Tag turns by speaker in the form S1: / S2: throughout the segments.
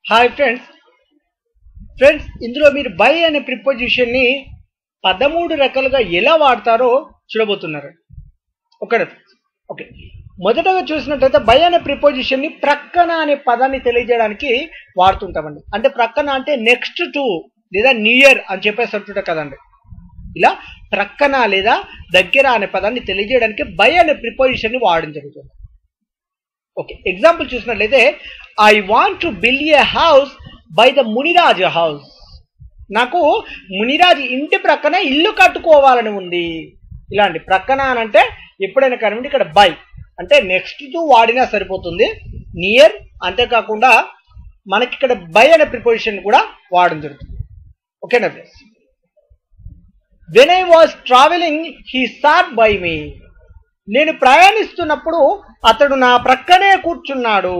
S1: Hi friends friends ఇందులో మీరు by అనే ప్రిపోజిషన్ ని పదమూడు రకాలుగా ఎలా వాడతారో చూడబోతున్నారు ఓకే ఓకే మొదటగా చూసినట్టయితే బై అనే ప్రిపోజిషన్ ని ప్రక్కన అనే పదాన్ని తెలియజేయడానికి వాడుతుంటామండి అంటే ప్రక్కన అంటే నెక్స్ట్ టు లేదా నియర్ అని చెప్పేసి అంటుంటారు కదండి ఇలా ప్రక్కన లేదా దగ్గర అనే పదాన్ని తెలియజేయడానికి బై అనే ప్రిపోజిషన్ ని వాడడం జరుగుతుంది ఓకే ఎగ్జాంపుల్ చూసినట్లయితే I want to build a house by the Muniraj house నాకు మునిరాజ్ ఇంటి ప్రక్కన ఇల్లు కట్టుకోవాలని ఉంది ఇలాంటి ప్రక్కన అని అంటే ఎప్పుడైనా కనిపించి ఇక్కడ బై అంటే నెక్స్ట్ టు వాడినా సరిపోతుంది నియర్ అంతేకాకుండా మనకి ఇక్కడ బై అనే ప్రిపోజిషన్ కూడా వాడడం జరుగుతుంది ఓకేనా friends when I was travelling he sat by me నేను ప్రయాణిస్తున్నప్పుడు అతడు నా ప్రక్కనే కూర్చున్నాడు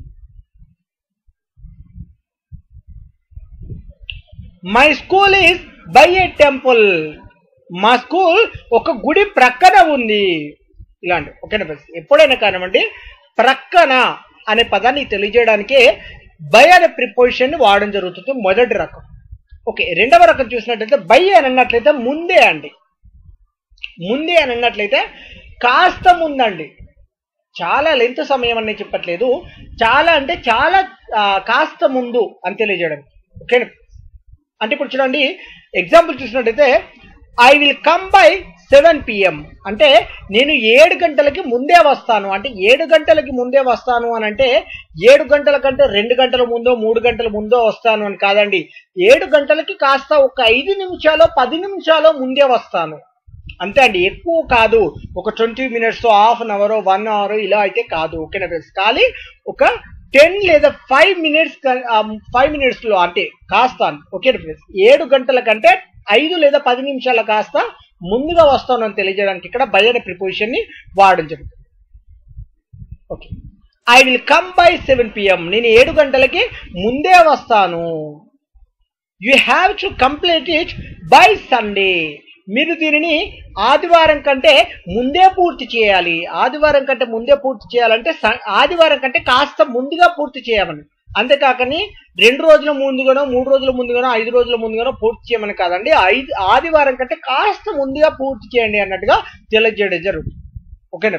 S1: my school is by a temple మా స్కూల్ ఒక గుడి ప్రక్కన ఉంది ఇలాంటి ఓకేనా ఫ్రెండ్స్ ఎప్పుడైనా కానివ్వండి ప్రక్కన అనే పదాన్ని తెలియజేయడానికి బై అనే ప్రిపోజిషన్ వాడడం జరుగుతుంది మొదటి రకం ఓకే రెండవ రకం చూసినట్లయితే బై అని అన్నట్లయితే ముందే అండి ముందే అని అన్నట్లయితే కాస్త ముందండి చాలా లెంత్ సమయం అని చెప్పట్లేదు చాలా అంటే చాలా ఆ, కాస్త ముందు అని తెలియజేయడం ఓకేనా అంటే ఇప్పుడు చూడండి ఎగ్జాంపుల్ చూసినట్టయితే I will come by seven PM అంటే నేను ఏడు గంటలకి ముందే వస్తాను అంటే ఏడు గంటలకి ముందే వస్తాను అని అంటే ఏడు గంటల కంటే రెండు గంటల ముందో మూడు గంటల ముందో వస్తాను అని కాదండి ఏడు గంటలకి కాస్త ఒక ఐదు నిమిషాలు పది నిమిషాలు ముందే వస్తాను అంతే అండి ఎక్కువ కాదు ఒక twenty minutes half an hour one hour ఇలా అయితే కాదు ఓకేనా ఫ్రెండ్స్ కానీ ఒక టెన్ లేదా ఫైవ్ మినిట్స్ ఫైవ్ మినిట్స్ లో అంటే కాస్త ఓకేనా ఫ్రెండ్స్ ఏడు గంటల కంటే ఐదు లేదా పది నిమిషాల కాస్త ముందుగా వస్తానని తెలియజేయడానికి ఇక్కడ బై అనే ప్రిపోజిషన్ ని వాడడం జరుగుతుంది okay I will come by seven PM నేను ఏడు గంటలకి ముందే వస్తాను you have to complete it by Sunday మీరు దీనిని ఆదివారం కంటే ముందే పూర్తి చేయాలి ఆదివారం కంటే ముందే పూర్తి చేయాలంటే స- ఆదివారం కంటే కాస్త ముందుగా పూర్తి చేయమని అంతేకాకని రెండు రోజుల ముందుగానో మూడు రోజుల ముందుగానో ఐదు రోజుల ముందుగానో పూర్తి చేయమని కాదండి ఐదు ఆదివారం కంటే కాస్త ముందుగా పూర్తి చేయండి అన్నట్టుగా తెలియజేయడం జరుగుతుంది ఓకేనా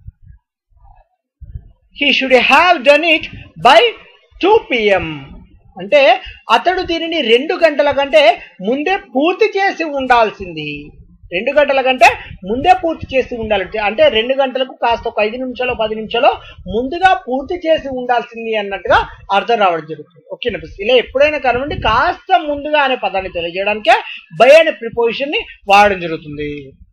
S1: he should have done it by two PM అంటే అతడు దీనిని రెండు గంటల కంటే ముందే పూర్తి చేసి ఉండాల్సింది రెండు గంటల కంటే ముందే పూర్తి చేసి ఉండాలి అంటే రెండు గంటలకు కాస్త ఒక ఐదు నిమిషాలు పది నిమిషాలు ముందుగా పూర్తి చేసి ఉండాల్సింది అన్నట్టుగా అర్థం రావడం జరుగుతుంది ఓకేనా ఫ్రెండ్స్? ఇలా ఎప్పుడైనా కనుగొండి కాస్త ముందుగా అనే పదాన్ని తెలియజేయడానికే బై అనే ప్రిపోజిషన్ ని వాడడం జరుగుతుంది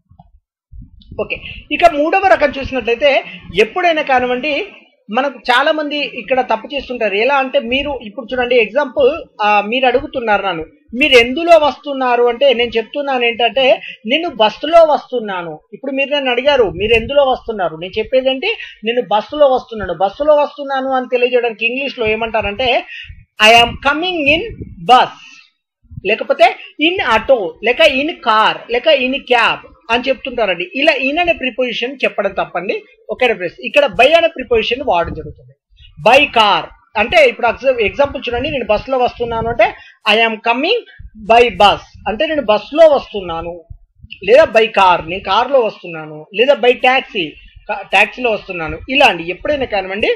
S1: ఓకే ఇక మూడవ రకం చూసినట్లయితే ఎప్పుడైనా కానివ్వండి మనకు చాలా మంది ఇక్కడ తప్పు చేస్తుంటారు ఎలా అంటే మీరు ఇప్పుడు చూడండి ఎగ్జాంపుల్ మీరు అడుగుతున్నారు నన్ను మీరు ఎందులో వస్తున్నారు అంటే నేను చెప్తున్నాను ఏంటంటే నేను బస్సులో వస్తున్నాను ఇప్పుడు మీరు నన్ను అడిగారు మీరు ఎందులో వస్తున్నారు నేను చెప్పేది ఏంటి నేను బస్సులో వస్తున్నాను బస్సులో వస్తున్నాను అని తెలియజేయడానికి ఇంగ్లీష్ లో ఏమంటారంటే I am coming in bus లేకపోతే ఇన్ ఆటో లేక ఇన్ కార్ లేక ఇన్ క్యాబ్ అని చెప్తుంటారండి ఇలా ఇన్ అనే ప్రిపోజిషన్ చెప్పడం తప్పండి ఓకే ప్లేస్ ఇక్కడ బై అనే ప్రిపోజిషన్ వాడడం జరుగుతుంది బై కార్ అంటే ఇప్పుడు ఎగ్జాంపుల్ చూడండి నేను బస్సులో వస్తున్నాను అంటే I am coming by bus అంటే నేను బస్సులో వస్తున్నాను లేదా బై కార్ నేను కార్లో వస్తున్నాను లేదా బై ట్యాక్సీ ట్యాక్సీలో వస్తున్నాను ఇలా అండి ఎప్పుడైనా కానివ్వండి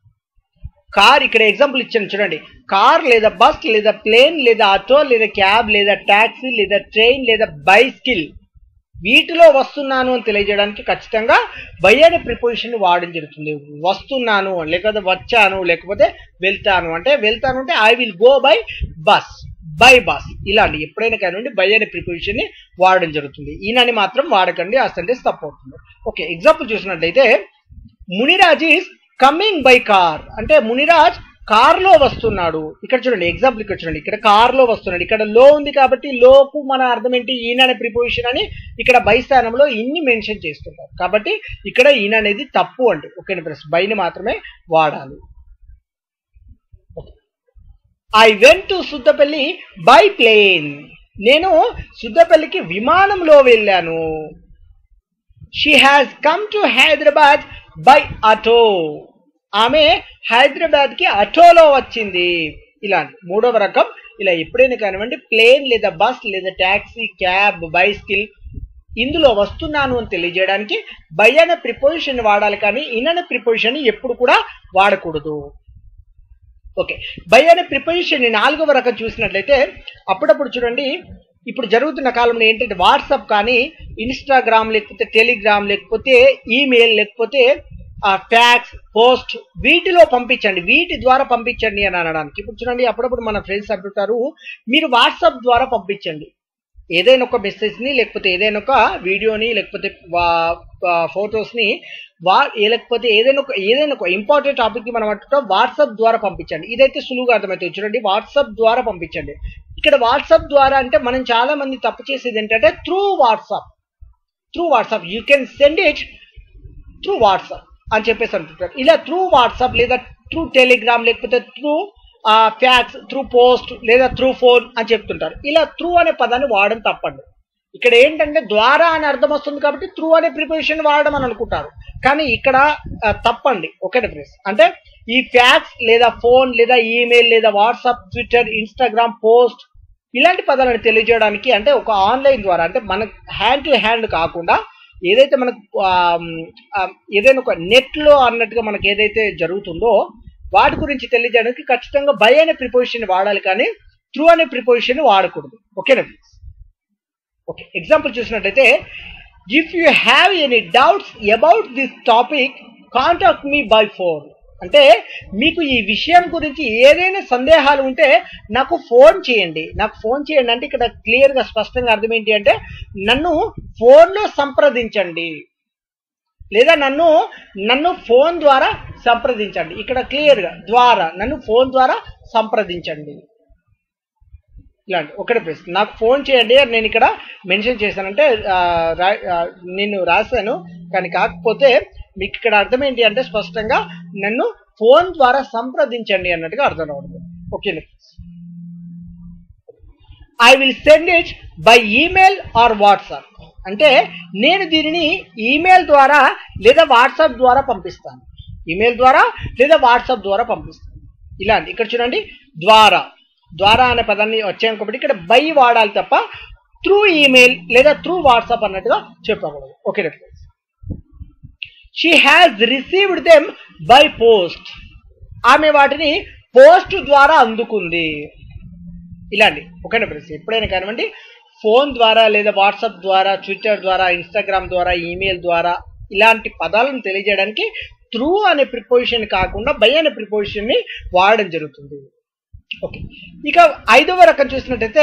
S1: కార్ ఇక్కడ ఎగ్జాంపుల్ ఇచ్చాను చూడండి కార్ లేదా బస్ లేదా ప్లేన్ లేదా ఆటో లేదా క్యాబ్ లేదా ట్యాక్సీ లేదా ట్రైన్ లేదా బైస్కిల్ వీటిలో వస్తున్నాను అని తెలియజేయడానికి ఖచ్చితంగా బై అనే ప్రిపోజిషన్ వాడడం జరుగుతుంది వస్తున్నాను లేకపోతే వచ్చాను లేకపోతే వెళ్తాను అంటే వెళ్తాను అంటే I will go by bus by bus ఇలాంటి ఎప్పుడైనా కానివ్వండి బై అనే ప్రిపోజిషన్ ని వాడడం జరుగుతుంది ఈయనని మాత్రం వాడకండి ఆ సెంటెన్స్ తప్పు అవుతుంది ఓకే ఎగ్జాంపుల్ చూసినట్లయితే Muniraj is coming by car అంటే మునిరాజ్ కార్ లో వస్తున్నాడు ఇక్కడ చూడండి ఎగ్జాంపుల్ ఇక్కడ చూడండి ఇక్కడ కార్ లో వస్తున్నాడు ఇక్కడ లో ఉంది కాబట్టి లోపు మన అర్థం ఏంటి ఈయన అనే ప్రిపోజిషన్ అని ఇక్కడ బై స్థానంలో ఇన్ని మెన్షన్ చేస్తుంటారు కాబట్టి ఇక్కడ ఈయన అనేది తప్పు అండి ఓకే ప్లస్ బైని మాత్రమే వాడాలి I went to Suddapalli by plane నేను సుద్దపల్లికి విమానంలో వెళ్ళాను she has come to Hyderabad by auto ఆమె హైదరాబాద్ కి ఆటోలో వచ్చింది ఇలాంటి మూడవ రకం ఇలా ఎప్పుడైనా కానివ్వండి ప్లేన్ లేదా బస్ లేదా ట్యాక్సీ క్యాబ్ బైస్కిల్ ఇందులో వస్తున్నాను అని తెలియజేయడానికి బై అనే ప్రిపోజిషన్ వాడాలి కానీ ఇన్ అనే ప్రిపోజిషన్ ఎప్పుడు కూడా వాడకూడదు ఓకే బై అనే ప్రిపోజిషన్ నాలుగవ రకం చూసినట్లయితే అప్పుడప్పుడు చూడండి ఇప్పుడు జరుగుతున్న కాలంలో ఏంటంటే వాట్సాప్ కానీ ఇన్స్టాగ్రామ్ లేకపోతే టెలిగ్రామ్ లేకపోతే ఈమెయిల్ లేకపోతే ఫ్యాక్స్ పోస్ట్ వీటిలో పంపించండి వీటి ద్వారా పంపించండి అని అనడానికి ఇప్పుడు చూడండి అప్పుడప్పుడు మన ఫ్రెండ్స్ అంటుంటారు మీరు వాట్సాప్ ద్వారా పంపించండి ఏదైనా ఒక మెసేజ్ని లేకపోతే ఏదైనా ఒక వీడియోని లేకపోతే ఫొటోస్ని వా లేకపోతే ఏదైనా ఒక ఏదైనా ఒక ఇంపార్టెంట్ టాపిక్ని మనం అంటుంటాం వాట్సాప్ ద్వారా పంపించండి ఇదైతే సులువుగా అర్థమవుతుంది చూడండి వాట్సాప్ ద్వారా పంపించండి ఇక్కడ వాట్సాప్ ద్వారా అంటే మనం చాలా మంది తప్పు చేసేది ఏంటంటే through WhatsApp through WhatsApp you can send it through WhatsApp అని చెప్పేసి అంటుంటారు ఇలా త్రూ వాట్సాప్ లేదా త్రూ టెలిగ్రామ్ లేకపోతే త్రూ ఫ్యాక్స్ త్రూ పోస్ట్ లేదా త్రూ ఫోన్ అని చెప్తుంటారు ఇలా త్రూ అనే పదాన్ని వాడడం తప్పండి ఇక్కడ ఏంటంటే ద్వారా అని అర్థం వస్తుంది కాబట్టి త్రూ అనే ప్రిపరేషన్ వాడడం అని అనుకుంటారు కానీ ఇక్కడ తప్పండి ఒకటి ప్లేస్ అంటే ఈ ఫ్యాక్స్ లేదా ఫోన్ లేదా ఈమెయిల్ లేదా వాట్సాప్ ట్విట్టర్ ఇన్స్టాగ్రామ్ పోస్ట్ ఇలాంటి పదాలను తెలియజేయడానికి అంటే ఒక ఆన్లైన్ ద్వారా అంటే మన హ్యాండ్ టు హ్యాండ్ కాకుండా ఏదైతే మనకు ఏదైనా ఒక నెట్లో అన్నట్టుగా మనకి ఏదైతే జరుగుతుందో వాటి గురించి తెలియజేయడానికి ఖచ్చితంగా బై అనే ప్రిపోజిషన్ వాడాలి కానీ త్రూ అనే ప్రిపోజిషన్ వాడకూడదు ఓకేనా ప్లీజ్ ఓకే ఎగ్జాంపుల్ చూసినట్టయితే if you have any doubts about this topic contact me by phone అంటే మీకు ఈ విషయం గురించి ఏదైనా సందేహాలు ఉంటే నాకు ఫోన్ చేయండి నాకు ఫోన్ చేయండి అంటే ఇక్కడ క్లియర్గా స్పష్టంగా అర్థం ఏంటి అంటే నన్ను ఫోన్లో సంప్రదించండి లేదా నన్ను నన్ను ఫోన్ ద్వారా సంప్రదించండి ఇక్కడ క్లియర్గా ద్వారా నన్ను ఫోన్ ద్వారా సంప్రదించండి ఇలాంటి ఒకటే ప్రశ్న నాకు ఫోన్ చేయండి అని నేను ఇక్కడ మెన్షన్ చేశానంటే నేను రాశాను కానీ కాకపోతే మీకు ఇక్కడ అర్థం ఏంటి అంటే స్పష్టంగా నన్ను ఫోన్ ద్వారా సంప్రదించండి అన్నట్టుగా అర్థం అవుతుంది okay I will send it by email or WhatsApp అంటే నేను దీనిని ఈమెయిల్ ద్వారా లేదా వాట్సాప్ ద్వారా పంపిస్తాను ఈమెయిల్ ద్వారా లేదా వాట్సాప్ ద్వారా పంపిస్తాను ఇలాంటి ఇక్కడ చూడండి ద్వారా ద్వారా అనే పదాన్ని వచ్చాను కాబట్టి ఇక్కడ బై వాడాలి తప్ప త్రూ ఈమెయిల్ లేదా త్రూ వాట్సాప్ అన్నట్టుగా చెప్పకూడదు okay she has received them by post ఆమె వాటిని పోస్ట్ ద్వారా అందుకుంది ఇలాంటి ఓకేనా ఫ్రెండ్స్ ఎప్పుడైనా కానివ్వండి ఫోన్ ద్వారా లేదా వాట్సాప్ ద్వారా ట్విట్టర్ ద్వారా ఇన్స్టాగ్రామ్ ద్వారా ఈమెయిల్ ద్వారా ఇలాంటి పదాలను తెలియజేయడానికి త్రూ అనే ప్రిపోజిషన్ కాకుండా బై అనే ప్రిపోజిషన్ని వాడడం జరుగుతుంది ఓకే ఇక ఐదవ రకం చూసినట్టయితే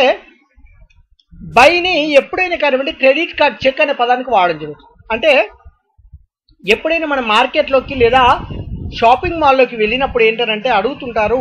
S1: బైని ఎప్పుడైనా కానివ్వండి క్రెడిట్ కార్డ్ చెక్ అనే పదానికి వాడడం జరుగుతుంది అంటే ఎప్పుడైనా మన మార్కెట్లోకి లేదా షాపింగ్ మాల్లోకి వెళ్ళినప్పుడు ఏంటంటే అడుగుతుంటారు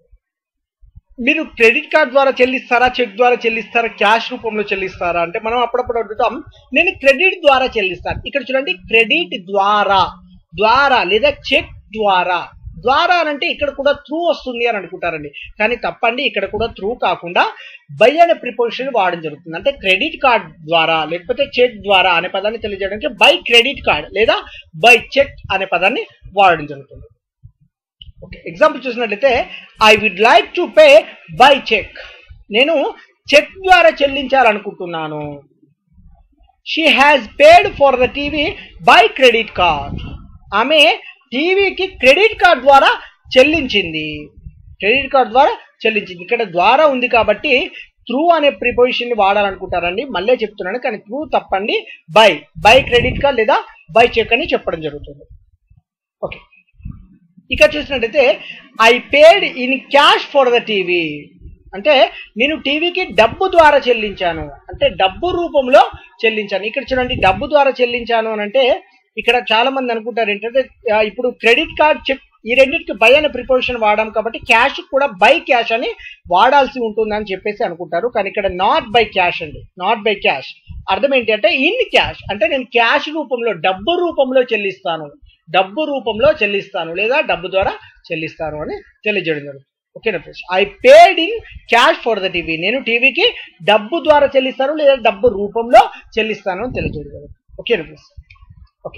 S1: మీరు క్రెడిట్ కార్డ్ ద్వారా చెల్లిస్తారా చెక్ ద్వారా చెల్లిస్తారా క్యాష్ రూపంలో చెల్లిస్తారా అంటే మనం అప్పుడప్పుడు అడుగుతాం నేను క్రెడిట్ ద్వారా చెల్లిస్తాను ఇక్కడ చూడండి క్రెడిట్ ద్వారా ద్వారా లేదా చెక్ ద్వారా ద్వారా అంటే ఇక్కడ కూడా త్రూ వస్తుంది అని అనుకుంటారండి కానీ తప్పండి ఇక్కడ కూడా త్రూ కాకుండా బై అనే ప్రిపోజిషన్ వాడడం జరుగుతుంది అంటే క్రెడిట్ కార్డ్ ద్వారా లేకపోతే చెక్ ద్వారా అనే పదాన్ని తెలియజేయడానికి బై క్రెడిట్ కార్డ్ లేదా బై చెక్ అనే పదాన్ని వాడడం జరుగుతుంది ఓకే ఎగ్జాంపుల్ చూసినట్లయితే I would like to pay by cheque నేను చెక్ ద్వారా చెల్లించాలనుకుంటున్నాను she has paid for the TV by credit card ఆమె టీవీకి క్రెడిట్ కార్డ్ ద్వారా చెల్లించింది క్రెడిట్ కార్డ్ ద్వారా చెల్లించింది ఇక్కడ ద్వారా ఉంది కాబట్టి త్రూ అనే ప్రిపోజిషన్ వాడాలనుకుంటారండి మళ్ళీ చెప్తున్నాను కానీ త్రూ తప్పండి బై బై క్రెడిట్ కార్డ్ లేదా బై చెక్ అని చెప్పడం జరుగుతుంది ఓకే ఇక చూసినట్టయితే I paid in cash for the TV అంటే నేను టీవీకి డబ్బు ద్వారా చెల్లించాను అంటే డబ్బు రూపంలో చెల్లించాను ఇక్కడ చూడండి డబ్బు ద్వారా చెల్లించాను అని అంటే ఇక్కడ చాలా మంది అనుకుంటారు ఏంటంటే ఆ, ఇప్పుడు క్రెడిట్ కార్డ్ చెక్ ఈ రెండింటికి బై అనే ప్రిపోజిషన్ వాడాం కాబట్టి క్యాష్ కూడా బై క్యాష్ అని వాడాల్సి ఉంటుందని చెప్పేసి అనుకుంటారు కానీ ఇక్కడ నాట్ బై క్యాష్ అండి నాట్ బై క్యాష్ అర్థం ఏంటి అంటే ఇన్ క్యాష్ అంటే నేను క్యాష్ రూపంలో డబ్బు రూపంలో చెల్లిస్తాను డబ్బు రూపంలో చెల్లిస్తాను లేదా డబ్బు ద్వారా చెల్లిస్తాను అని తెలియజేయడం జరుగుతుంది ఓకేనా friends I paid in cash for the TV నేను టీవీకి డబ్బు ద్వారా చెల్లిస్తాను లేదా డబ్బు రూపంలో చెల్లిస్తాను అని తెలియజేయడం జరుగుతుంది ఓకేనా ఫ్రెండ్స్ ఓకే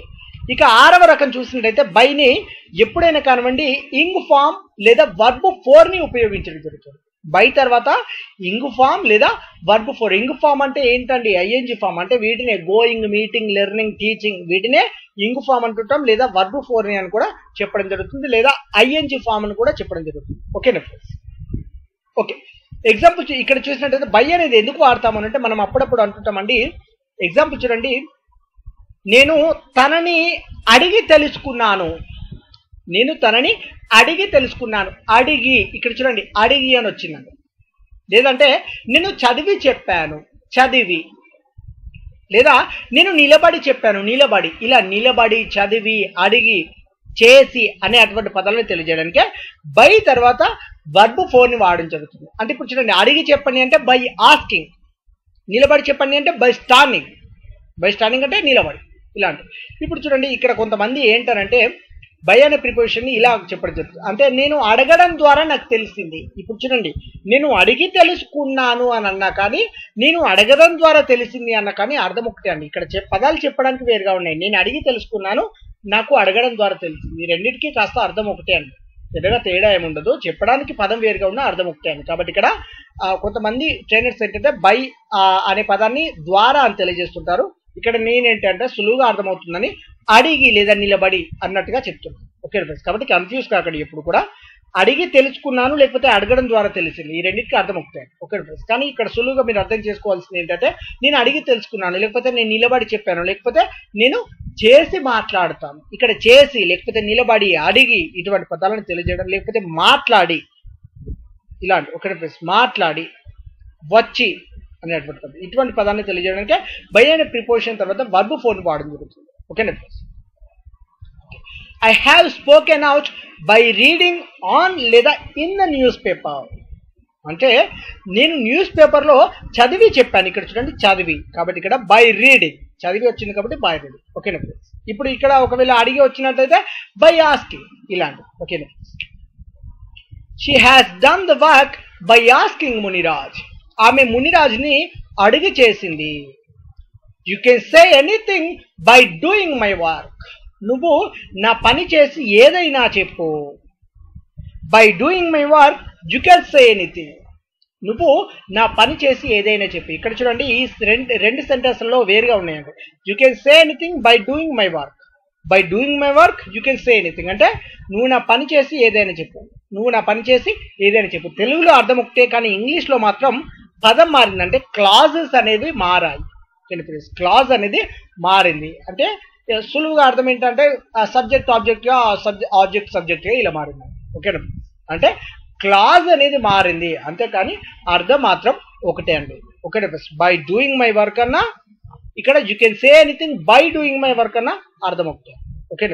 S1: ఇక ఆరవ రకం చూసినట్టయితే బైని ఎప్పుడైనా కానివ్వండి ఇంగ్ ఫామ్ లేదా వర్బ్ ఫోర్ ని ఉపయోగించడం జరుగుతుంది బై తర్వాత ఇంగ్ ఫామ్ లేదా వర్బ్ ఫోర్ ఇంగ్ ఫామ్ అంటే ఏంటండి ఐఎన్జి ఫామ్ అంటే వీటినే గోయింగ్ మీటింగ్ లెర్నింగ్ టీచింగ్ వీటినే ఇంగ్ ఫామ్ అంటుంటాం లేదా వర్బ్ ఫోర్ ని అని కూడా చెప్పడం జరుగుతుంది లేదా ఐఎన్జి ఫామ్ అని కూడా చెప్పడం జరుగుతుంది ఓకేనా ఫ్రెండ్స్ ఓకే ఎగ్జాంపుల్ చూ- ఇక్కడ చూసినట్టయితే బై అనేది ఎందుకు వాడతామనంటే మనం అప్పుడప్పుడు అంటుంటామండి ఎగ్జాంపుల్ చూడండి నేను తనని అడిగి తెలుసుకున్నాను నేను తనని అడిగి తెలుసుకున్నాను అడిగి ఇక్కడ చూడండి అడిగి అని వచ్చిందండి లేదంటే నేను చదివి చెప్పాను చదివి లేదా నేను నిలబడి చెప్పాను నిలబడి ఇలా నిలబడి చదివి అడిగి చేసి అనే అటువంటి పదాలను తెలియజేయడానికే బై తర్వాత వర్బ్ ఫోర్ ని వాడడం జరుగుతుంది అంటే ఇప్పుడు చూడండి అడిగి చెప్పండి అంటే బై ఆస్కింగ్ నిలబడి చెప్పండి అంటే బై స్టాండింగ్ బై స్టాండింగ్ అంటే నిలబడి ఇలాంటి ఇప్పుడు చూడండి ఇక్కడ కొంతమంది ఏంటనంటే బై అనే ప్రిపోజిషన్ ని ఇలా చెప్పడం జరుగుతుంది అంటే నేను అడగడం ద్వారా నాకు తెలిసింది ఇప్పుడు చూడండి నేను అడిగి తెలుసుకున్నాను అని అన్నా కానీ నేను అడగడం ద్వారా తెలిసింది అన్న కానీ అర్థం ఒకటే అండి ఇక్కడ చెప్- పదాలు చెప్పడానికి వేరుగా ఉన్నాయి నేను అడిగి తెలుసుకున్నాను నాకు అడగడం ద్వారా తెలిసింది ఈ రెండింటికి కాస్త అర్థం ఒకటే అండి పెద్దగా తేడా ఏముండదు చెప్పడానికి పదం వేరుగా ఉన్న అర్థం ఒకటే అండి కాబట్టి ఇక్కడ ఆ, కొంతమంది ట్రైనర్స్ ఏంటంటే బై ఆ, అనే పదాన్ని ద్వారా అని తెలియజేస్తుంటారు ఇక్కడ నేనేంటంటే సులువుగా అర్థమవుతుందని అడిగి లేదా నిలబడి అన్నట్టుగా చెప్తున్నాను ఓకే ఫ్రెండ్స్ కాబట్టి కన్ఫ్యూజ్ కాకండి ఎప్పుడు కూడా అడిగి తెలుసుకున్నాను లేకపోతే అడగడం ద్వారా తెలిసింది ఈ రెండింటికి అర్థం అవుతాయి ఓకే ఫ్రెండ్స్ కానీ ఇక్కడ సులువుగా మీరు అర్థం చేసుకోవాల్సింది ఏంటంటే నేను అడిగి తెలుసుకున్నాను లేకపోతే నేను నిలబడి చెప్పాను లేకపోతే నేను చేసి మాట్లాడతాను ఇక్కడ చేసి లేకపోతే నిలబడి అడిగి ఇటువంటి పదాలను తెలియజేయడం లేకపోతే మాట్లాడి ఇలాంటి ఒకటి ఫ్రెండ్స్ మాట్లాడి వచ్చి అనేటువంటి పదం ఇటువంటి పదాన్ని తెలియజేయడానికి బై అనే ప్రిపోజిషన్ తర్వాత వర్బ్ ఫోన్ వాడడం జరుగుతుంది ఓకేనా friends I have spoken out by reading on లేదా ఇన్ ద న్యూస్ పేపర్ అంటే నేను న్యూస్ పేపర్లో చదివి చెప్పాను ఇక్కడ చూడండి చదివి కాబట్టి ఇక్కడ బై రీడింగ్ చదివి వచ్చింది కాబట్టి బై రీడింగ్ ఓకేనా ఫ్రెండ్స్ ఇప్పుడు ఇక్కడ ఒకవేళ అడిగి వచ్చినట్టయితే బై ఆస్కింగ్ ఇలాంటి ఓకేనా friends she has done the work by asking Muniraj ఆమె మునిరాజ్ని అడిగి చేసింది you can say anything by doing my work నువ్వు నా పని చేసి ఏదైనా చెప్పు by doing my work you can say anything నువ్వు నా పని చేసి ఏదైనా చెప్పు ఇక్కడ చూడండి ఈ రెండు రెండు సెంటెన్స్లలో వేరుగా ఉన్నాయండి you can say anything by doing my work by doing my work you can say anything అంటే నువ్వు నా పని చేసి ఏదైనా చెప్పు నువ్వు నా పని చేసి ఏదైనా చెప్పు తెలుగులో అర్థం ఒకటే కానీ ఇంగ్లీష్లో మాత్రం పదం మారిందంటే క్లాజెస్ అనేవి మారాయి క్లాజ్ అనేది మారింది అంటే ఏ, సులువుగా అర్థం ఏంటంటే సబ్జెక్ట్ ఆబ్జెక్ట్ గా సబ్జెక్ట్ ఆబ్జెక్ట్ సబ్జెక్ట్ గా ఇలా మారింది ఓకేనా అంటే క్లాజ్ అనేది మారింది అంతేకాని అర్థం మాత్రం ఒకటే అండి ఒకటే బై డూయింగ్ మై వర్క్ అన్నా ఇక్కడ you can say anything by doing my work అన్న అర్థం అవుతుంది ఓకేనా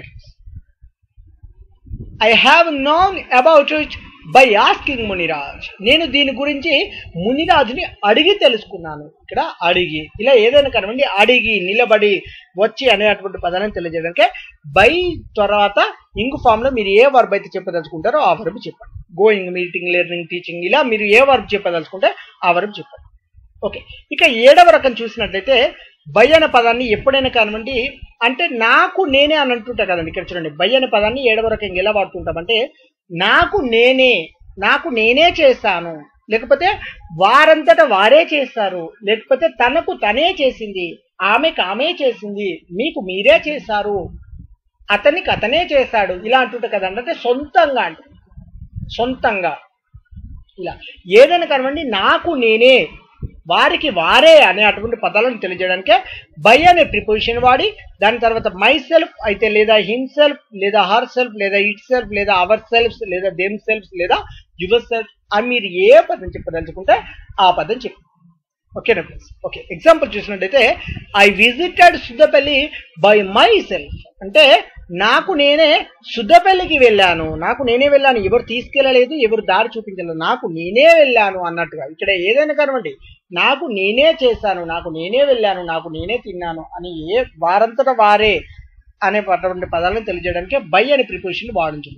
S1: I have known about it by asking Muniraj నేను దీని గురించి మునిరాజుని అడిగి తెలుసుకున్నాను ఇక్కడ అడిగి ఇలా ఏదైనా కనవండి అడిగి నిలబడి వచ్చి అనేటువంటి పదాలను తెలియజేయడానికి బై తర్వాత ఇంగు ఫామ్ లో మీరు ఏ వర్బ్ అయితే చెప్పదలుచుకుంటారో ఆ వర్బ్ చెప్పండి గోయింగ్ మీటింగ్ లెర్నింగ్ టీచింగ్ ఇలా మీరు ఏ వర్బ్ చెప్పదలుచుకుంటే ఆ వర్బ్ చెప్పండి ఓకే ఇక ఏడవ రకం చూసినట్లయితే బై అనే పదాన్ని ఎప్పుడైనా కానివ్వండి అంటే నాకు నేనే అని అంటుంటా కదండి ఇక్కడ చూడండి బై అనే పదాన్ని ఏడవ రకం ఎలా వాడుతుంటామంటే నాకు నేనే నాకు నేనే చేశాను లేకపోతే వారంతట వారే చేస్తారు లేకపోతే తనకు తనే చేసింది ఆమెకు ఆమె చేసింది మీకు మీరే చేశారు అతనికి అతనే చేశాడు ఇలా అంటుంటా కదండి అంటే సొంతంగా అంటే సొంతంగా ఇలా ఏదైనా కనవండి నాకు నేనే వారికి వారే అనే అటువంటి పదాలను తెలియజేయడానికే బై అనే ప్రిపోజిషన్ వాడి దాని తర్వాత మై సెల్ఫ్ అయితే లేదా హిమ్ సెల్ఫ్ లేదా హర్ సెల్ఫ్ లేదా ఇట్ సెల్ఫ్ లేదా అవర్ సెల్ఫ్స్ లేదా దెమ్ సెల్ఫ్స్ లేదా యువర్ సెల్ఫ్ అని మీరు ఏ పదం చెప్పదలుచుకుంటే ఆ పదం చెప్పు ఓకేనా ఫ్రెండ్స్ ఓకే ఎగ్జాంపుల్ చూసినట్టయితే I visited Suddapalli by myself అంటే నాకు నేనే సుద్దపల్లికి వెళ్ళాను నాకు నేనే వెళ్ళాను ఎవరు తీసుకెళ్ళలేదు ఎవరు దారి చూపించలేదు నాకు నేనే వెళ్ళాను అన్నట్టుగా ఇక్కడ ఏదైనా కానివ్వండి నాకు నేనే చేశాను నాకు నేనే వెళ్ళాను నాకు నేనే తిన్నాను అని ఏ వారంతట వారే అనే అటువంటి పదాలను తెలియజేయడానికి బై అనే ప్రిపోజిషన్ వాడించండి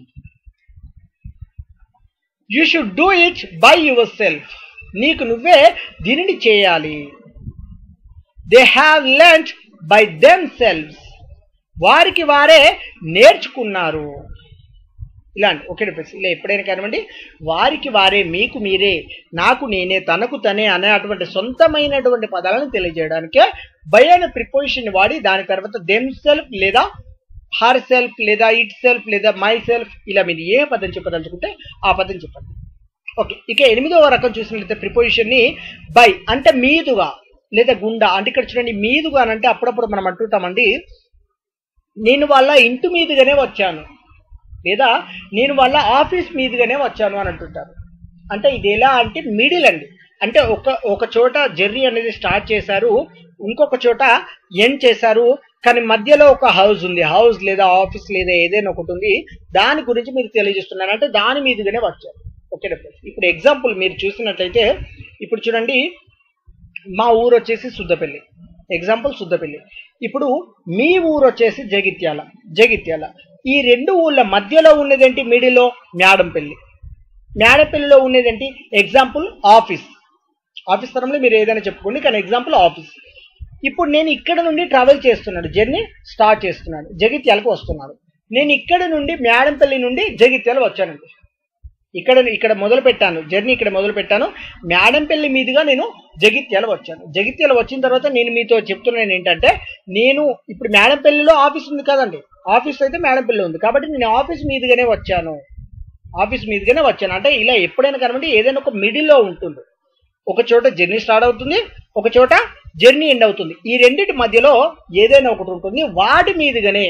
S1: you should do it by yourself నీకు నువ్వే దీనిని చేయాలి they have learn by themselves వారికి వారే నేర్చుకున్నారు ఇలాంటి ఓకే చెప్పేసి ఇలా ఎప్పుడైనా కానివ్వండి వారికి వారే మీకు మీరే నాకు నేనే తనకు తనే అనేటువంటి సొంతమైనటువంటి పదాలను తెలియజేయడానికే బై అనే ప్రిపోజిషన్ వాడి దాని తర్వాత దెమ్ సెల్ఫ్ లేదా హర్ సెల్ఫ్ లేదా ఇట్ సెల్ఫ్ లేదా మై సెల్ఫ్ ఇలా మీరు ఏ పదం చెప్పదలుచుకుంటే ఆ పదం చెప్పండి ఓకే ఇక ఎనిమిదవ రకం చూసినట్లయితే ప్రిపోజిషన్ ని బై అంటే మీదుగా లేదా గుండా అంటే ఇక్కడ చూడండి మీదుగా అని అంటే అప్పుడప్పుడు మనం అంటుంటామండి నేను వాళ్ళ ఇంటి మీదుగానే వచ్చాను లేదా నేను వాళ్ళ ఆఫీస్ మీదుగానే వచ్చాను అని అంటుంటారు అంటే ఇది ఎలా అంటే మిడిల్ అండి అంటే ఒక ఒక చోట జర్నీ అనేది స్టార్ట్ చేశారు ఇంకొక చోట ఎండ్ చేశారు కానీ మధ్యలో ఒక హౌస్ ఉంది హౌస్ లేదా ఆఫీస్ లేదా ఏదైనా ఒకటి ఉంది దాని గురించి మీరు తెలియజేస్తున్నారు అంటే దాని మీదుగానే వచ్చారు ఓకే ఇప్పుడు ఎగ్జాంపుల్ మీరు చూసినట్లయితే ఇప్పుడు చూడండి మా ఊరు వచ్చేసి సుద్దపల్లి ఎగ్జాంపుల్ సుద్దపల్లి ఇప్పుడు మీ ఊరు వచ్చేసి జగిత్యాల జగిత్యాల ఈ రెండు ఊళ్ళ మధ్యలో ఉన్నదేంటి మిడిలో మేడంపల్లి మేడపల్లిలో ఉన్నదేంటి ఎగ్జాంపుల్ ఆఫీస్ ఆఫీస్ తరంలో మీరు ఏదైనా చెప్పుకోండి కానీ ఎగ్జాంపుల్ ఆఫీస్ ఇప్పుడు నేను ఇక్కడ నుండి ట్రావెల్ చేస్తున్నాను జర్నీ స్టార్ట్ చేస్తున్నాను జగిత్యాలకు వస్తున్నాను నేను ఇక్కడ నుండి మేడంపల్లి నుండి జగిత్యాల వచ్చానండి ఇక్కడ ఇక్కడ మొదలు పెట్టాను జర్నీ ఇక్కడ మొదలు పెట్టాను మేడంపల్లి మీదుగా నేను జగిత్యాల వచ్చాను జగిత్యాల వచ్చిన తర్వాత నేను మీతో చెప్తున్నాను ఏంటంటే నేను ఇప్పుడు మేడంపల్లిలో ఆఫీస్ ఉంది కదండి ఆఫీస్ అయితే మేడంపల్లి ఉంది కాబట్టి నేను ఆఫీస్ మీదుగానే వచ్చాను ఆఫీస్ మీదుగానే వచ్చాను అంటే ఇలా ఎప్పుడైనా కనబడి ఏదైనా ఒక మిడిల్లో ఉంటుంది ఒక చోట జర్నీ స్టార్ట్ అవుతుంది ఒక చోట జర్నీ ఎండ్ అవుతుంది ఈ రెండింటి మధ్యలో ఏదైనా ఒకటి ఉంటుంది వాటి మీదుగానే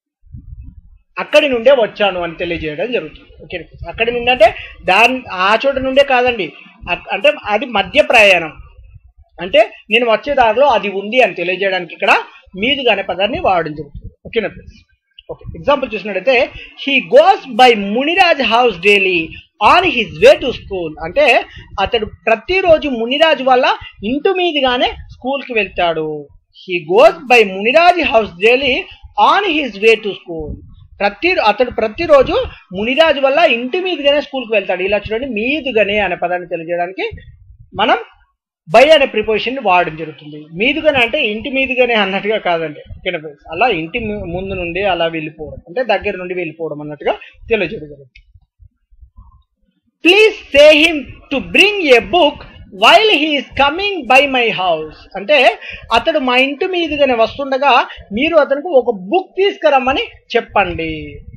S1: అక్కడి నుండే వచ్చాను అని తెలియజేయడం జరుగుతుంది ఓకే అక్కడి నుండి అంటే దాని ఆ చోట నుండే కాదండి అక్- అంటే అది మధ్య ప్రయాణం అంటే నేను వచ్చే దారిలో అది ఉంది అని తెలియజేయడానికి ఇక్కడ మీదుగా అనే పదాన్ని వాడడం జరుగుతుంది ఓకేనా ఫ్రెండ్స్ ఓకే ఎగ్జాంపుల్ చూసినట్టయితే he goes by Muniraj house daily on his way to school అంటే అతడు ప్రతిరోజు మునిరాజు వల్ల ఇంటి మీదుగానే స్కూల్ కి వెళ్తాడు he goes by Muniraj house daily on his way to school ప్రతి అతడు ప్రతిరోజు మునిరాజు వల్ల ఇంటి మీదుగానే స్కూల్కి వెళ్తాడు ఇలా చూడండి మీదుగానే అనే పదాన్ని తెలియజేయడానికి మనం బై అనే ప్రిపోజిషన్ వాడడం జరుగుతుంది మీదుగానే అంటే ఇంటి మీదుగానే అన్నట్టుగా కాదండి ఓకేనా ఫ్రెండ్స్ అలా ఇంటి ము- ముందు నుండి అలా వెళ్ళిపోవడం అంటే దగ్గర నుండి వెళ్ళిపోవడం అన్నట్టుగా తెలియజేయడం జరుగుతుంది please say him to bring a book while he is coming by my house అంటే అతడు మా ఇంటి మీదుగానే వస్తుండగా మీరు అతనికి ఒక బుక్ తీసుకురమ్మని చెప్పండి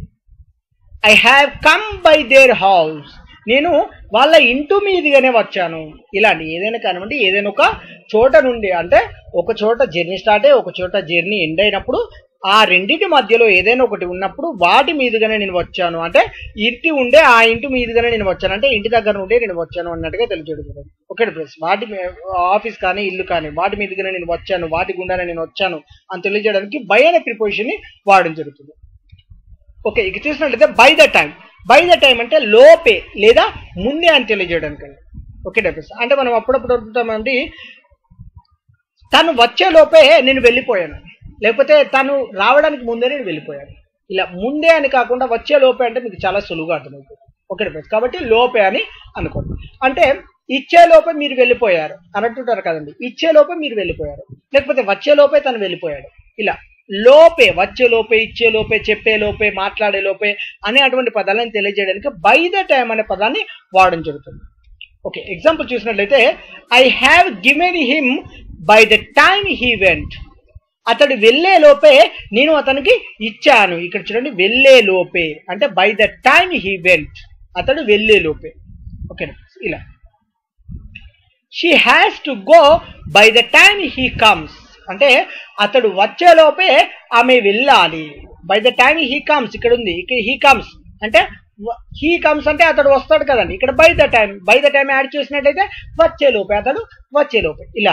S1: I have come by their house నేను వాళ్ళ ఇంటి మీదుగానే వచ్చాను ఇలాంటి ఏదైనా కానివ్వండి ఏదైనా ఒక చోట నుండి అంటే ఒక చోట జర్నీ స్టార్ట్ అయ్యి ఒక చోట జర్నీ ఎండ్ అయినప్పుడు ఆ రెండింటి మధ్యలో ఏదైనా ఒకటి ఉన్నప్పుడు వాటి మీదుగానే నేను వచ్చాను అంటే ఇంటి ఉండే ఆ ఇంటి మీదుగానే నేను వచ్చాను అంటే ఇంటి దగ్గర నుండే నేను వచ్చాను అన్నట్టుగా తెలియజేయడం ఓకే ప్లస్ వాటి మీ- ఆఫీస్ కానీ ఇల్లు కానీ వాటి మీదుగానే నేను వచ్చాను వాటి గుండానే నేను వచ్చాను అని తెలియజేయడానికి బై అనే ప్రిపోజిషన్ ని వాడడం జరుగుతుంది ఓకే ఇక చూసినట్లయితే by the time by the time అంటే లోపే లేదా ముందే అని తెలియజేయడానికి అండి ఓకే డెఫెస్ అంటే మనం అప్పుడప్పుడు అనుకుంటామండి తను వచ్చే లోపే నేను వెళ్ళిపోయాను లేకపోతే తను రావడానికి ముందే నేను వెళ్ళిపోయాను ఇలా ముందే అని కాకుండా వచ్చే లోపే అంటే మీకు చాలా సులువుగా అర్థమవుతుంది ఓకే డెఫెస్ కాబట్టి లోపే అని అనుకోండి అంటే ఇచ్చే లోపే మీరు వెళ్ళిపోయారు అన్నట్టుంటారు కదండి ఇచ్చే లోపే మీరు వెళ్ళిపోయారు లేకపోతే వచ్చే లోపే తను వెళ్ళిపోయాడు ఇలా లోపే వచ్చే లోపే ఇచ్చే లోపే చెప్పే లోపే మాట్లాడే లోపే అనే అటువంటి పదాలను తెలియజేయడానికి బై ద టైం అనే పదాన్ని వాడడం జరుగుతుంది ఓకే ఎగ్జాంపుల్ చూసినట్లయితే I have given him by the time he went అతడు వెళ్ళే లోపే నేను అతనికి ఇచ్చాను ఇక్కడ చూడండి వెళ్ళే లోపే అంటే by the time he went అతడు వెళ్ళే లోపే ఓకే ఇలా she has to go by the time he comes అంటే అతడు వచ్చే లోపే ఆమె వెళ్ళాలి by the time he comes ఇక్కడ ఉంది ఇక్కడ హీ కమ్స్ అంటే హీ కమ్స్ అంటే అతడు వస్తాడు కదండి ఇక్కడ by the time by the time add చేసినట్టయితే వచ్చే లోపే అతడు వచ్చే లోపే ఇలా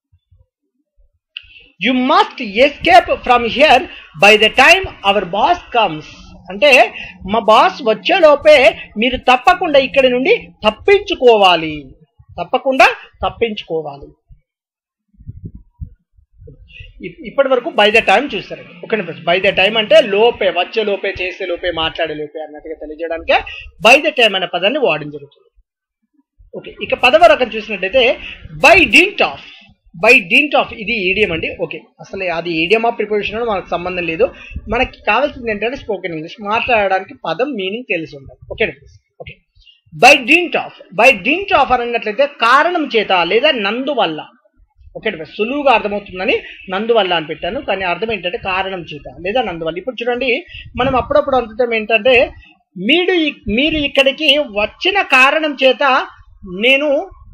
S1: you must escape from here by the time our boss comes అంటే మా బాస్ వచ్చే లోపే మీరు తప్పకుండా ఇక్కడి నుండి తప్పించుకోవాలి తప్పకుండా తప్పించుకోవాలి ఇప్- ఇప్పటి వరకు బై ద టైం చూస్తారు ఓకే బై ద టైం అంటే లోపే వచ్చే లోపే చేసే లోపే మాట్లాడే లోపే అన్నట్టుగా తెలియజేయడానికే బై ద టైం అనే పదాన్ని వాడడం జరుగుతుంది ఓకే ఇక పదవ రకం చూసినట్టయితే by dint of by dint of ఇది ఈడియం అండి ఓకే అసలు అది ఈడియం ఆఫ్ ప్రిపరేషన్ మనకు సంబంధం లేదు మనకి కావాల్సింది ఏంటంటే స్పోకెన్ ఇంగ్లీష్ మాట్లాడడానికి పదం మీనింగ్ తెలిసి ఉండాలి okay okay by dint of by dint of అని అన్నట్లయితే కారణం చేత లేదా నందువల్ల ఓకే సులువుగా అర్థమవుతుందని నందువల్ల అని పెట్టాను కానీ అర్థం ఏంటంటే కారణం చేత లేదా నందువల్ల ఇప్పుడు చూడండి మనం అప్పుడప్పుడు అనుకుంటాం ఏంటంటే మీరు ఇ- మీరు ఇక్కడికి వచ్చిన కారణం చేత నేను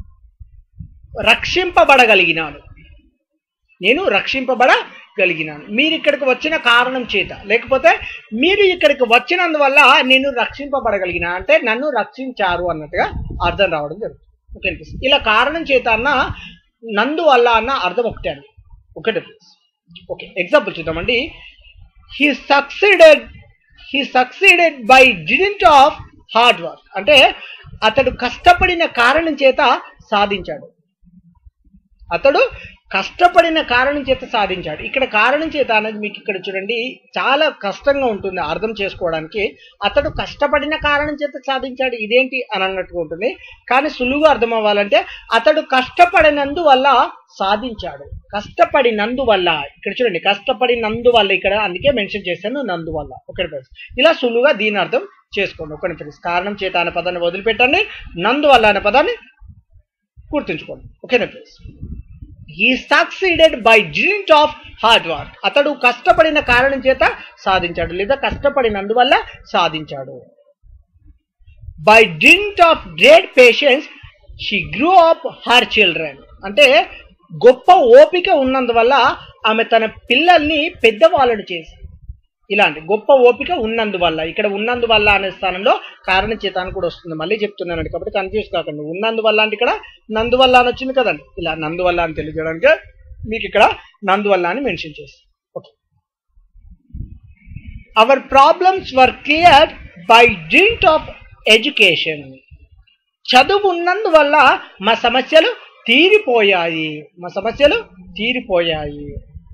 S1: రక్షింపబడగలిగినాను నేను రక్షింపబడగలిగినాను మీరు ఇక్కడికి వచ్చిన కారణం చేత లేకపోతే మీరు ఇక్కడికి వచ్చినందువల్ల నేను రక్షింపబడగలిగిన అంటే నన్ను రక్షించారు అన్నట్టుగా అర్థం రావడం జరుగుతుంది ఓకే అనిపిస్తుంది ఇలా కారణం చేత అన్న నందువల్ల అన్న అర్థం ఒకటే అండి ఒకటే ఓకే ఎగ్జాంపుల్ చూద్దామండి he succeeded he succeeded by dint of hard work అంటే అతడు కష్టపడిన కారణం చేత సాధించాడు అతడు కష్టపడిన కారణం చేత సాధించాడు ఇక్కడ కారణం చేత అనేది మీకు ఇక్కడ చూడండి చాలా కష్టంగా ఉంటుంది అర్థం చేసుకోవడానికి అతడు కష్టపడిన కారణం చేత సాధించాడు ఇదేంటి అని అన్నట్టుగా ఉంటుంది కానీ సులువుగా అర్థం అవ్వాలంటే అతడు కష్టపడినందువల్ల సాధించాడు కష్టపడినందువల్ల ఇక్కడ చూడండి కష్టపడినందువల్ల ఇక్కడ అందుకే మెన్షన్ చేశాను నందువల్ల ఒకటి ఫ్రెండ్స్ ఇలా సులువుగా దీని అర్థం చేసుకోండి ఒకటి ఫ్రెండ్స్ కారణం చేత అనే పదాన్ని వదిలిపెట్టండి నందువల్ల అనే పదాన్ని గుర్తుంచుకోండి ఓకేనా friends he succeeded by dint of hard work అతడు కష్టపడిన కారణం చేత సాధించాడు లేదా కష్టపడినందువల్ల సాధించాడు by dint of great patience she grew up her children అంటే గొప్ప ఓపిక ఉన్నందువల్ల ఆమె తన పిల్లల్ని పెద్దవాళ్ళని చేసి ఇలాంటి గొప్ప ఓపిక ఉన్నందువల్ల ఇక్కడ ఉన్నందువల్ల అనే స్థానంలో కారణ చేతాన్ని కూడా వస్తుంది మళ్ళీ చెప్తున్నానండి కాబట్టి కన్ఫ్యూజ్ కాకండి ఉన్నందువల్ల అంటే ఇక్కడ నందువల్ల అని వచ్చింది కదండి ఇలా నందువల్ల అని తెలియజేయడానికి మీకు ఇక్కడ నందువల్ల అని మెన్షన్ చేసి okay our problems were clear by dint of education చదువు ఉన్నందువల్ల మా సమస్యలు తీరిపోయాయి మా సమస్యలు తీరిపోయాయి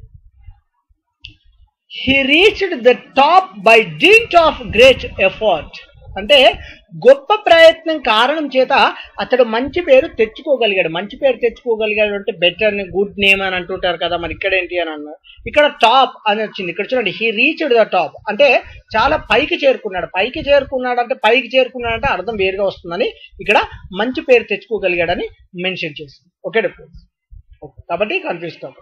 S1: he reached the top by dint of great effort అంటే గొప్ప ప్రయత్నం కారణం చేత అతడు మంచి పేరు తెచ్చుకోగలిగాడు మంచి పేరు తెచ్చుకోగలిగాడు అంటే బెటర్ గుడ్ నేమ్ అని అంటుంటారు కదా మరి ఇక్కడ ఏంటి అని అన్నారు ఇక్కడ టాప్ అని వచ్చింది ఇక్కడ చూడండి హీ రీచ్డ్ ద టాప్ అంటే చాలా పైకి చేరుకున్నాడు పైకి చేరుకున్నాడు అంటే పైకి చేరుకున్నాడు అంటే అర్థం వేరుగా వస్తుందని ఇక్కడ మంచి పేరు తెచ్చుకోగలిగాడని మెన్షన్ చేసింది ఓకే ఓకే కాబట్టి కన్ఫ్యూజ్ కాదు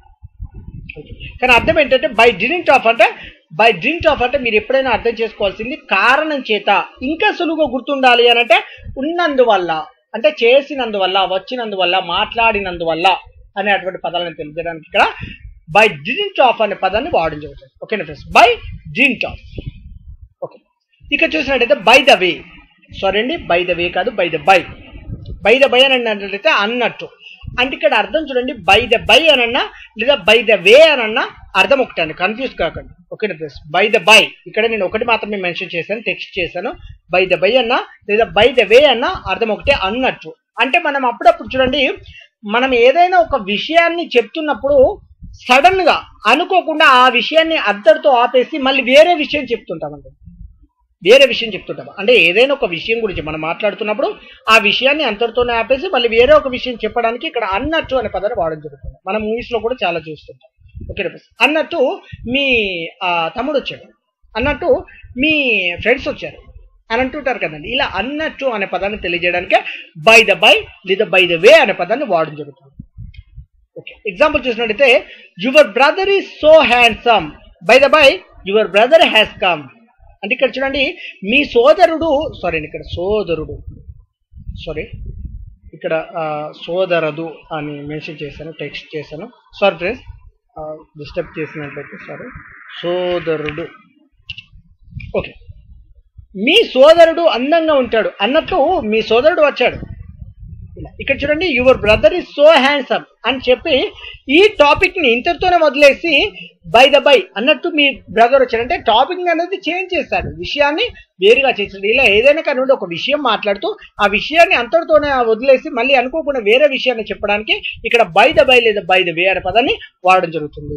S1: కానీ అర్థం ఏంటంటే బై డిడింట్ ఆఫ్ అంటే బై డింట్ ఆఫ్ అంటే మీరు ఎప్పుడైనా అర్థం చేసుకోవాల్సింది కారణం చేత ఇంకా సులువుగా గుర్తుండాలి అని అంటే ఉన్నందువల్ల అంటే చేసినందువల్ల వచ్చినందువల్ల మాట్లాడినందువల్ల అనేటువంటి పదాలను తెలియజేయడానికి ఇక్కడ బై డిడింట్ ఆఫ్ అనే పదాన్ని వాడడం జరుగుతుంది ఓకేనా friends by dint of okay ఇక చూసినట్టయితే బై ద వే సారీ అండి బై ద వే కాదు by the by by the by అని అన్నట్లయితే అన్నట్టు అంటే ఇక్కడ అర్థం చూడండి బై ద బై అనన్నా లేదా బై ద వే అనన్నా అర్థం ఒకటే అండి కన్ఫ్యూజ్ కాకండి okay plus by the by ఇక్కడ నేను ఒకటి మాత్రమే మెన్షన్ చేశాను టెక్స్ట్ చేశాను బై ద బై అన్నా లేదా బై ద వే అన్నా అర్థం ఒకటే అన్నట్టు అంటే మనం అప్పుడప్పుడు చూడండి మనం ఏదైనా ఒక విషయాన్ని చెప్తున్నప్పుడు సడన్ గా అనుకోకుండా ఆ విషయాన్ని అద్దరితో ఆపేసి మళ్ళీ వేరే విషయం చెప్తుంటామండి వేరే విషయం చెప్తుంటాం అంటే ఏదైనా ఒక విషయం గురించి మనం మాట్లాడుతున్నప్పుడు ఆ విషయాన్ని అంతటితోనే ఆపేసి మళ్ళీ వేరే ఒక విషయం చెప్పడానికి ఇక్కడ అన్నట్టు అనే పదాన్ని వాడడం జరుగుతుంది మనం మూవీస్ లో కూడా చాలా చూస్తుంటాం ఓకే అన్నట్టు మీ ఆ, తమ్ముడు వచ్చాడు అన్నట్టు మీ ఫ్రెండ్స్ వచ్చారు అని అంటుంటారు కదండి ఇలా అన్నట్టు అనే పదాన్ని తెలియజేయడానికి బై ద బై లేదా బై ద వే అనే పదాన్ని వాడడం జరుగుతుంది ఓకే ఎగ్జాంపుల్ చూసినట్టయితే your brother is so handsome by the by your brother has come అంటే ఇక్కడ చూడండి మీ సోదరుడు సారీ ఇక్కడ సోదరుడు సారీ ఇక్కడ ఆ, సోదరదు అని మెన్షన్ చేశాను టెక్స్ట్ చేశాను సారీ ఫ్రెండ్స్ డిస్టర్బ్ చేసినట్లయితే సారీ సోదరుడు ఓకే మీ సోదరుడు అందంగా ఉంటాడు అన్నట్టు మీ సోదరుడు వచ్చాడు ఇలా. ఇక్కడ చూడండి your brother is so handsome అని చెప్పి ఈ టాపిక్ ని ఇంతటితోనే వదిలేసి బై ద బై అన్నట్టు మీ బ్రదర్ వచ్చాడు అంటే టాపిక్ అనేది చేంజ్ చేస్తాడు విషయాన్ని వేరుగా చేసాడు ఇలా ఏదైనా కానీ ఒక విషయం మాట్లాడుతూ ఆ విషయాన్ని అంతటితోనే వదిలేసి మళ్ళీ అనుకోకుండా వేరే విషయాన్ని చెప్పడానికి ఇక్కడ బై ద బై లేదా బై ద వే అనే పదాన్ని వాడడం జరుగుతుంది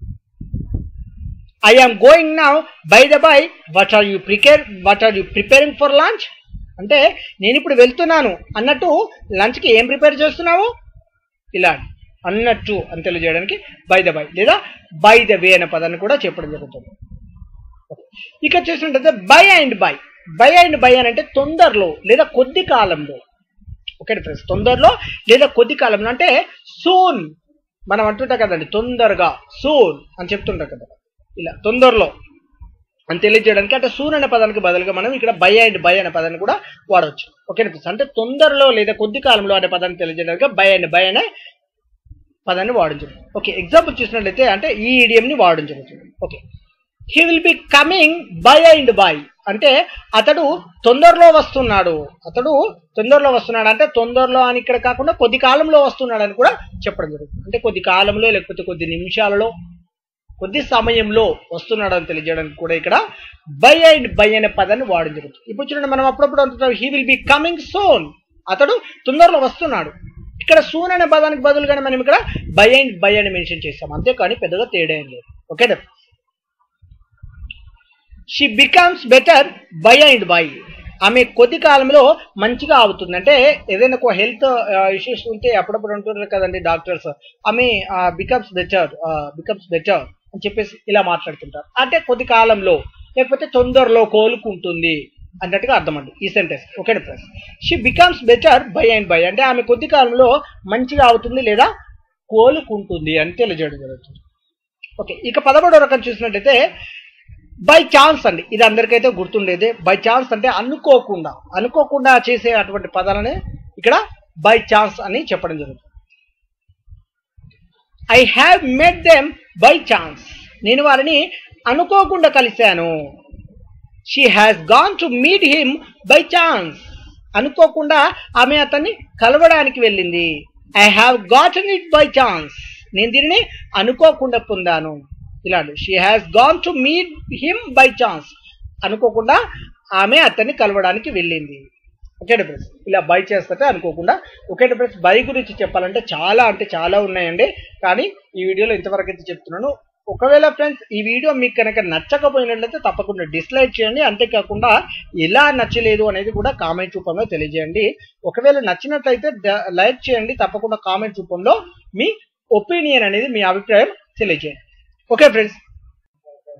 S1: I am going now by the by what are you prepare what are you preparing for lunch అంటే నేను ఇప్పుడు వెళ్తున్నాను అన్నట్టు లంచ్కి ఏం ప్రిపేర్ చేస్తున్నావు ఇలా అన్నట్టు అని తెలియజేయడానికి బై ద బై లేదా బై ద వే అనే పదాన్ని కూడా చెప్పడం జరుగుతుంది ఇక చూసినట్టయితే by and by by and by అని అంటే తొందరలో లేదా కొద్ది కాలంలో ఓకే ఫ్రెండ్స్ తొందరలో లేదా కొద్ది కాలంలో అంటే సూన్ మనం అంటుంటాం కదండి తొందరగా సూన్ అని చెప్తుంటాం కదా ఇలా తొందరలో అని తెలియజేయడానికి అంటే సూన్ అనే పదానికి బదులుగా మనం ఇక్కడ బై అండ్ బై అనే పదాన్ని కూడా వాడవచ్చు ఓకే ఫ్రెండ్స్ అంటే తొందరలో లేదా కొద్ది కాలంలో అనే పదాన్ని తెలియజేయడానికి బై అండ్ బై అనే పదాన్ని వాడడం జరుగుతుంది ఓకే ఎగ్జాంపుల్ చూసినట్లయితే అంటే ఈ idiom ని వాడడం జరుగుతుంది okay he will be coming by and by అంటే అతడు తొందరలో వస్తున్నాడు అతడు తొందరలో వస్తున్నాడు అంటే తొందరలో అని ఇక్కడ కాకుండా కొద్ది కాలంలో వస్తున్నాడు అని కూడా చెప్పడం జరుగుతుంది అంటే కొద్ది కాలంలో లేకపోతే కొద్ది నిమిషాలలో కొద్ది సమయంలో వస్తున్నాడు అని తెలియజేయడానికి కూడా ఇక్కడ బై అండ్ బై అనే పదాన్ని వాడడం జరుగుతుంది ఇప్పుడు చూడండి మనం అప్పుడప్పుడు అంటున్నాం he will be coming soon అతడు తొందరలో వస్తున్నాడు ఇక్కడ సూన్ అనే పదానికి బదులుగానే మనం ఇక్కడ బై అండ్ బై అని మెన్షన్ చేస్తాం అంతేకాని పెద్దగా తేడా ఏం లేదు ఓకేనా she becomes better by and by ఆమె కొద్ది కాలంలో మంచిగా అవుతుంది అంటే ఏదైనా ఒక హెల్త్ ఇష్యూస్ ఉంటే అప్పుడప్పుడు అంటున్నారు కదండి డాక్టర్స్ ఆమె బికమ్స్ బెటర్ బికమ్స్ బెటర్ అని చెప్పేసి ఇలా మాట్లాడుతుంటారు అంటే కొద్ది కాలంలో లేకపోతే తొందరలో కోలుకుంటుంది అన్నట్టుగా అర్థం అండి ఈ sentence okay friends she becomes better by and by అంటే ఆమె కొద్ది కాలంలో మంచిగా అవుతుంది లేదా కోలుకుంటుంది అని తెలియజేయడం జరుగుతుంది ఓకే ఇక పదమూడో రకం చూసినట్టయితే బై ఛాన్స్ అండి ఇది అందరికైతే గుర్తుండేది బై ఛాన్స్ అంటే అనుకోకుండా అనుకోకుండా చేసే అటువంటి పదాలని ఇక్కడ బై ఛాన్స్ అని చెప్పడం జరుగుతుంది I have met them by chance నేను వారిని అనుకోకుండా కలిశాను she has gone to meet him by chance అనుకోకుండా ఆమె అతన్ని కలవడానికి వెళ్ళింది I have gotten it by chance నేను దీనిని అనుకోకుండా పొందాను ఇలాంటి she has gone to meet him by chance అనుకోకుండా ఆమె అతన్ని కలవడానికి వెళ్ళింది ఓకే ఫ్రెండ్స్ ఇలా బై చేస్తే అనుకోకుండా ఓకే ఫ్రెండ్స్ బై గురించి చెప్పాలంటే చాలా అంటే చాలా ఉన్నాయండి కానీ ఈ వీడియోలో ఇంతవరకు అయితే చెప్తున్నాను ఒకవేళ ఫ్రెండ్స్ ఈ వీడియో మీకు కనుక నచ్చకపోయినట్లయితే తప్పకుండా డిస్లైక్ చేయండి అంతేకాకుండా ఎలా నచ్చలేదు అనేది కూడా కామెంట్ రూపంలో తెలియజేయండి ఒకవేళ నచ్చినట్లయితే లైక్ చేయండి తప్పకుండా కామెంట్ రూపంలో మీ ఒపీనియన్ అనేది మీ అభిప్రాయం తెలియజేయండి ఓకే ఫ్రెండ్స్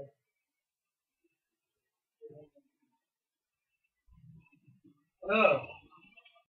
S2: Hello.